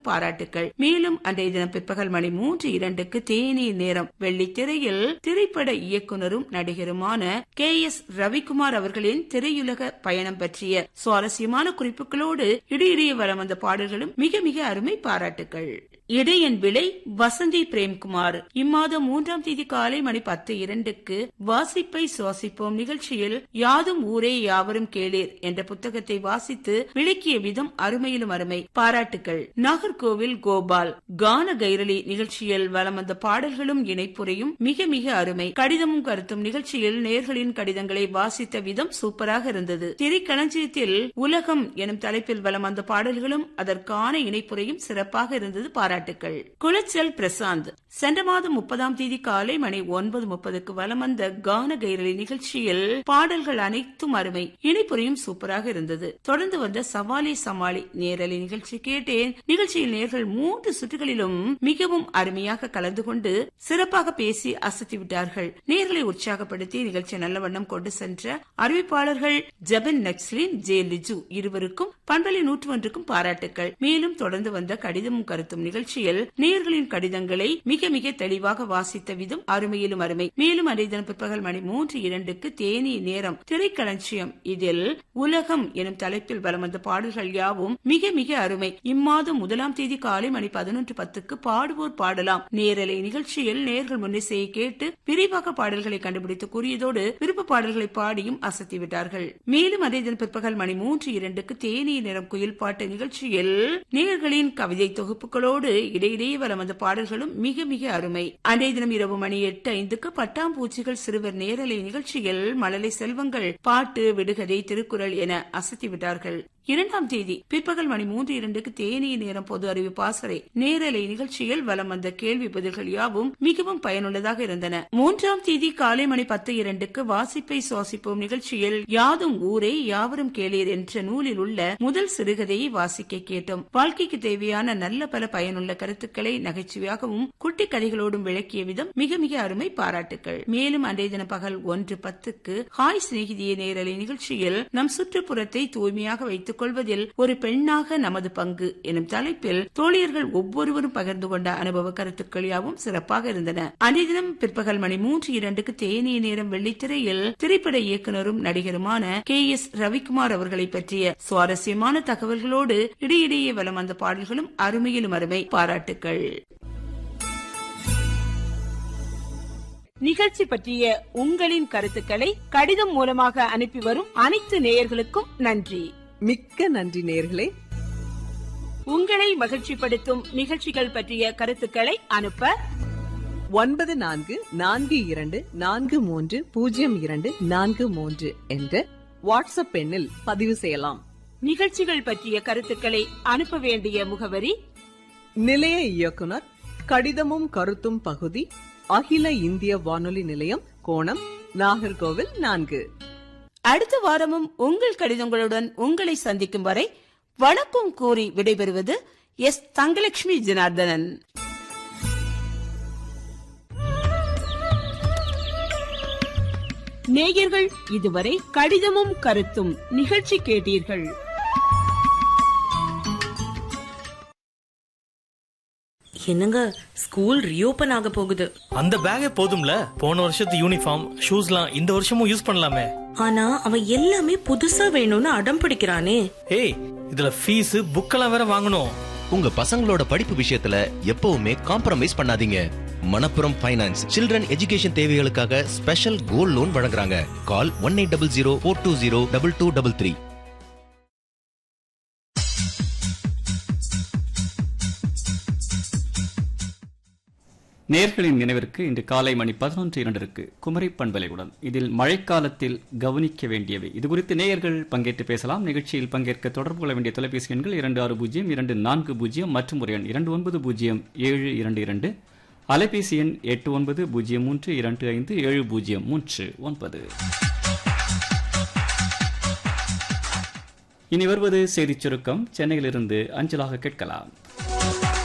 பாராட்டுக்கள் மேலும் அன்றைய தினம் பிற்பகல் மணி மூன்று இரண்டுக்கு தேநீர் நேரம் வெள்ளித்திரையில் திரைப்பட இயக்குனரும் நடிகருமான கே எஸ் ரவிக்குமார் அவர்களின் திரையுலக பயணம் பற்றிய சுவாரஸ்யமான குறிப்புகளோடு இடையிடையே வலம் வந்த பாடல்களும் மிக மிக அருமை பாராட்டுக்கள் இடையன் விலை வசந்தி பிரேம்குமார் இம்மாதம் மூன்றாம் தேதி காலை மணி பத்து இரண்டுக்கு வாசிப்பை சுவாசிப்போம் நிகழ்ச்சியில் யாதும் ஊரே யாவரும் கேளீர் என்ற புத்தகத்தை வாசித்து விளக்கிய விதம் அருமையிலும் அருமை பாராட்டுக்கள் நாகர்கோவில் கோபால் கான கைரளி நிகழ்ச்சியில் வலம் வந்த பாடல்களும் இணைப்புரையும் மிக மிக அருமை கடிதமும் கருத்தும் நிகழ்ச்சியில் நேர்களின் கடிதங்களை வாசித்த விதம் சூப்பராக இருந்தது திரைக்களஞ்சியத்தில் உலகம் எனும் தலைப்பில் வலம் வந்த பாடல்களும் அதற்கான இணைப்புரையும் சிறப்பாக இருந்தது பாராட்டுக்கள் குளச்சல் பிரசாந்த் சென்ற மாதம் முப்பதாம் தேதி காலை மணி ஒன்பது முப்பதுக்கு வலம் வந்த கான கைரளி நிகழ்ச்சியில் பாடல்கள் அனைத்தும் அருமை இணைப்புரையும் சூப்பராக இருந்தது தொடர்ந்து வந்த சவாலி சமாளி நேரலை நிகழ்ச்சி கேட்டேன் நிகழ்ச்சியில் நேர்கள் மூன்று சுற்றுகளிலும் மிகவும் அருமையாக கலந்து கொண்டு சிறப்பாக பேசி அசத்தி விட்டார்கள் நேர்களை உற்சாகப்படுத்தி நிகழ்ச்சி நல்ல வண்ணம் கொண்டு சென்ற அறிவிப்பாளர்கள் ஜெபன் நக்ஸ்லின் ஜே லிஜு இருவருக்கும் பண்பலை நூற்று ஒன்றுக்கும் பாராட்டுக்கள் மேலும் தொடர்ந்து வந்த கடிதமும் கருத்தும் நிகழ்ச்சியில் நேர்களின் கடிதங்களை மிக மிக தெளிவாக வாசித்த விதம் அருமையிலும் அருமை மேலும் அன்றைய தினம் பிற்பகல் மணி மூன்று இரண்டுக்கு தேனி நேரம் திரைக்களஞ்சியம் இதில் உலகம் எனும் தலைப்பில் வலம் வந்த பாடல்கள் யாவும் மிக மிக அருமை இம்மாதம் முதலாம் தேதி காலை மணி பதினொன்று பத்துக்கு பாடுவோர் பாடலாம் நேரலை நிகழ்ச்சியில் நேர்கள் முன்னிசையை கேட்டு விரிவாக பாடல்களை கண்டுபிடித்து கூறியதோடு விருப்ப பாடல்களை பாடியும் அசத்தி விட்டார்கள் மேலும் அதே தினம் பிற்பகல் மணி மூன்று இரண்டுக்கு தேனி நிறம் குயில் பாட்டு நிகழ்ச்சியில் நேர்களின் கவிதை தொகுப்புகளோடு இடையிடையே வலம் வந்த பாடல்களும் மிக மிக அருமை அன்றைய தினம் இரவு மணி எட்டு ஐந்துக்கு பட்டாம்பூச்சிகள் சிறுவர் நேரலை நிகழ்ச்சியில் மழலை செல்வங்கள் பாட்டு விடுகதை திருக்குறள் என அசத்தி விட்டார்கள் இரண்டாம் தேதி பிற்பகல் மணி மூன்று இரண்டுக்கு தேனிய நேரம் பொது அறிவு பாசறை நேரலை நிகழ்ச்சியில் வலம் வந்த கேள்வி பதில்கள் யாவும் மிகவும் பயனுள்ளதாக இருந்தன மூன்றாம் தேதி காலை மணி பத்து இரண்டுக்கு வாசிப்பை சுவாசிப்போம் நிகழ்ச்சியில் யாதும் ஊரே யாவரும் கேளீர் என்ற நூலில் உள்ள முதல் சிறுகதையை வாசிக்க கேட்டோம் வாழ்க்கைக்கு தேவையான நல்ல பல பயனுள்ள கருத்துக்களை நகைச்சுவையாகவும் குட்டி கதைகளோடும் விளக்கிய விதம் மிக மிக அருமை பாராட்டுக்கள் மேலும் அன்றைய தின பகல் ஒன்று பத்துக்கு ஹாய் சிநேகிதிய நேரலை நிகழ்ச்சியில் நம் சுற்றுப்புறத்தை தூய்மையாக வைத்துக் கொள்வதில் ஒரு பெண்ணாக நமது பங்கு எனும் தலைப்பில் தோழியர்கள் ஒவ்வொருவரும் பகிர்ந்து கொண்ட அனுபவ கருத்துக்கள் யாவும் சிறப்பாக இருந்தன அன்றைய தினம் பிற்பகல் மணி மூன்று இரண்டுக்கு தேனிய நேரம் வெள்ளித்திரையில் திரைப்பட இயக்குனரும் நடிகருமான கே எஸ் ரவிக்குமார் அவர்களை பற்றிய சுவாரஸ்யமான தகவல்களோடு இடையிடையே வலம் வந்த பாடல்களும் அருமையிலும் அருமை பாராட்டுக்கள் நிகழ்ச்சி பற்றிய உங்களின் கருத்துக்களை கடிதம் மூலமாக அனுப்பி வரும் அனைத்து நேயர்களுக்கும் நன்றி மிக்க நன்றி நேர்களே உங்களை மகிழ்ச்சிப்படுத்தும் நிகழ்ச்சிகள் பற்றிய கருத்துக்களை அனுப்ப ஒன்பது நான்கு நான்கு இரண்டு நான்கு மூன்று பூஜ்ஜியம் இரண்டு நான்கு மூன்று என்ற வாட்ஸ்அப் எண்ணில் பதிவு செய்யலாம் நிகழ்ச்சிகள் பற்றிய கருத்துக்களை அனுப்ப வேண்டிய முகவரி நிலைய இயக்குனர் கடிதமும் கருத்தும் பகுதி அகில இந்திய வானொலி நிலையம் கோணம் நாகர்கோவில் நான்கு அடுத்த வாரமும் உங்கள் கடிதங்களுடன் உங்களை சந்திக்கும் வரை வணக்கம் கூறி விடைபெறுவது எஸ் தங்கலட்சுமி ஜனார்தனன் நேயர்கள் இதுவரை கடிதமும் கருத்தும் நிகழ்ச்சி கேட்டீர்கள் என்னங்க ஸ்கூல் ரீஓபன் ஆக போகுது அந்த பேக்கே போதும்ல போன வருஷத்து யூனிஃபார்ம் ஷூஸ்லாம் இந்த வருஷமும் யூஸ் பண்ணலாமே ஆனா அவன் எல்லாமே புதுசா வேணும்னு அடம் பிடிக்கிறானே ஏய் இதுல ஃபீஸ் புக்கெல்லாம் வேற வாங்கணும் உங்க பசங்களோட படிப்பு விஷயத்துல எப்பவுமே காம்ப்ரமைஸ் பண்ணாதீங்க மணப்புரம் ஃபைனான்ஸ் சில்ட்ரன் எஜுகேஷன் தேவைகளுக்காக ஸ்பெஷல் கோல்ட் லோன் வழங்குறாங்க call one eight double zero four two zero double two double three நேர்களின் நினைவிற்கு இன்று காலை மணி பதினொன்று இரண்டிற்கு குமரி பண்பலையுடன் இதில் மழைக்காலத்தில் கவனிக்க வேண்டியவை இது குறித்து நேயர்கள் பங்கேற்று பேசலாம் நிகழ்ச்சியில் பங்கேற்க தொடர்பு கொள்ள வேண்டிய தொலைபேசி எண்கள் இரண்டு ஆறு பூஜ்ஜியம் இரண்டு நான்கு பூஜ்ஜியம் மற்றும் ஒரு எண் இரண்டு ஒன்பது பூஜ்ஜியம் ஏழு இரண்டு இரண்டு அலைபேசி எண் எட்டு ஒன்பது பூஜ்ஜியம் மூன்று இரண்டு ஐந்து ஏழு பூஜ்ஜியம் மூன்று ஒன்பது இனி வருவது செய்திச் சுருக்கம் சென்னையிலிருந்து அஞ்சலாக கேட்கலாம்